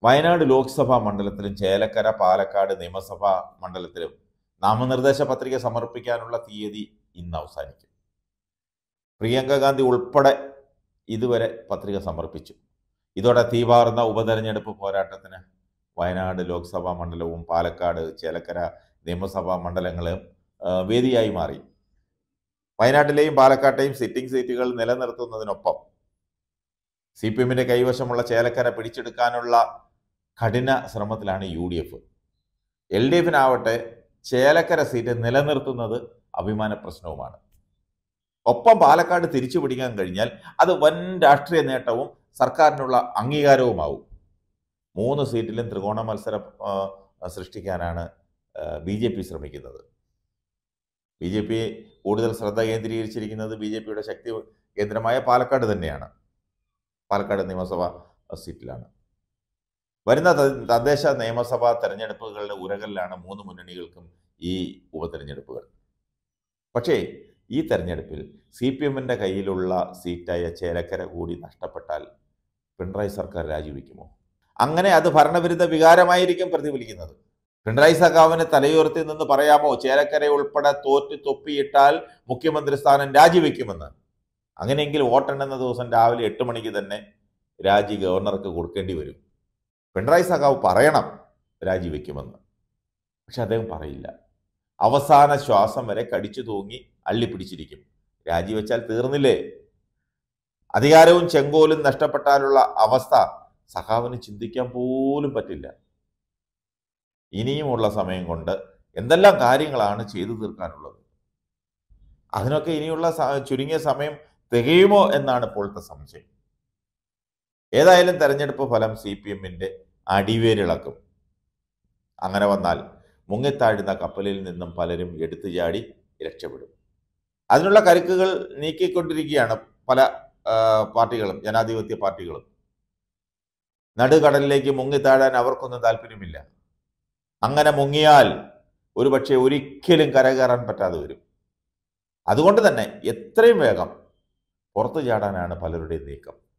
വയനാട് ലോക്സഭാ മണ്ഡലത്തിലും ചേലക്കര പാലക്കാട് നിയമസഭാ മണ്ഡലത്തിലും നാമനിർദ്ദേശ പത്രിക സമർപ്പിക്കാനുള്ള തീയതി ഇന്ന് അവസാനിക്കും പ്രിയങ്ക ഗാന്ധി ഉൾപ്പെടെ ഇതുവരെ പത്രിക സമർപ്പിച്ചു ഇതോടെ തീവാർന്ന ഉപതെരഞ്ഞെടുപ്പ് പോരാട്ടത്തിന് വയനാട് ലോക്സഭാ മണ്ഡലവും പാലക്കാട് ചേലക്കര നിയമസഭാ മണ്ഡലങ്ങളും ആ, വേദിയായി മാറി വയനാട്ടിലെയും പാലക്കാട്ടെയും സിറ്റിംഗ് സീറ്റുകൾ നിലനിർത്തുന്നതിനൊപ്പം സി പി എമ്മിന്റെ കൈവശമുള്ള ചേലക്കര പിടിച്ചെടുക്കാനുള്ള കഠിന ശ്രമത്തിലാണ് യു ഡി എഫ് എൽ ഡി എഫിനാവട്ടെ ചേലക്കര സീറ്റ് നിലനിർത്തുന്നത് അഭിമാന പ്രശ്നവുമാണ് ഒപ്പം പാലക്കാട് തിരിച്ചു പിടിക്കാൻ കഴിഞ്ഞാൽ അത് വൻ രാഷ്ട്രീയ നേട്ടവും സർക്കാരിനുള്ള അംഗീകാരവുമാവും മൂന്ന് സീറ്റിലും ത്രികോണ മത്സരം ആ, സൃഷ്ടിക്കാനാണ് ബി ജെ പി ശ്രമിക്കുന്നത് ബി ജെ പി കൂടുതൽ ശ്രദ്ധ കേന്ദ്രീകരിച്ചിരിക്കുന്നത് ബി ജെ പിയുടെ ശക്തി കേന്ദ്രമായ പാലക്കാട് തന്നെയാണ് പാലക്കാട് നിയമസഭാ സീറ്റിലാണ് വരുന്ന ത- തദ്ദേശ നിയമസഭാ തെരഞ്ഞെടുപ്പുകളുടെ ഉരകലിലാണ് മൂന്ന് മുന്നണികൾക്കും ഈ ഉപതെരഞ്ഞെടുപ്പുകൾ പക്ഷേ ഈ തെരഞ്ഞെടുപ്പിൽ സി പി എമ്മിൻ്റെ കയ്യിലുള്ള സീറ്റായ ചേലക്കര കൂടി നഷ്ടപ്പെട്ടാൽ പിണറായി സർക്കാർ രാജിവെക്കുമോ അങ്ങനെ അത് ഭരണവിരുദ്ധ വികാരമായിരിക്കും പ്രതിഫലിക്കുന്നത് പിണറായി സഖാവിന് തലയുയർത്തി നിന്ന് പറയാമോ ചേലക്കര ഉൾപ്പെടെ തോറ്റ് തൊപ്പിയിട്ടാൽ മുഖ്യമന്ത്രി സ്ഥാനം രാജിവെക്കുമെന്ന് അങ്ങനെയെങ്കിൽ വോട്ടെണ്ണുന്ന ദിവസം രാവിലെ എട്ട് മണിക്ക് തന്നെ രാജി ഗവർണർക്ക് കൊടുക്കേണ്ടി വരും പിണറായി സഖാവ് പറയണം രാജിവെക്കുമെന്ന് പക്ഷെ അദ്ദേഹം പറയില്ല അവസാന ശ്വാസം വരെ കടിച്ചു തൂങ്ങി അള്ളിപ്പിടിച്ചിരിക്കും രാജിവെച്ചാൽ തീർന്നില്ലേ അധികാരവും ചെങ്കോലും നഷ്ടപ്പെട്ടാലുള്ള അവസ്ഥ സഖാവിന് ചിന്തിക്കാൻ പോലും പറ്റില്ല ഇനിയുമുള്ള സമയം കൊണ്ട് എന്തെല്ലാം കാര്യങ്ങളാണ് ചെയ്തു തീർക്കാനുള്ളത് അതിനൊക്കെ ഇനിയുള്ള സ- ചുരുങ്ങിയ സമയം തികയുമോ എന്നാണ് ഇപ്പോഴത്തെ സംശയം ഏതായാലും തെരഞ്ഞെടുപ്പ് ഫലം സി പി എമ്മിൻ്റെ അടിവേരിളക്കും അങ്ങനെ വന്നാൽ മുങ്ങിത്താഴുന്ന കപ്പലിൽ നിന്നും പലരും എടുത്തു ചാടി രക്ഷപ്പെടും അതിനുള്ള കരുക്കുകൾ നീക്കിക്കൊണ്ടിരിക്കുകയാണ് പല ആ, പാർട്ടികളും ജനാധിപത്യ പാർട്ടികളും നടുകടലിലേക്ക് മുങ്ങിത്താഴാൻ അവർക്കൊന്നും താല്പര്യമില്ല അങ്ങനെ മുങ്ങിയാൽ ഒരുപക്ഷെ ഒരിക്കലും കരകയറാൻ പറ്റാതെ വരും അതുകൊണ്ട് തന്നെ എത്രയും വേഗം പുറത്തു ചാടാനാണ് പലരുടെയും നീക്കം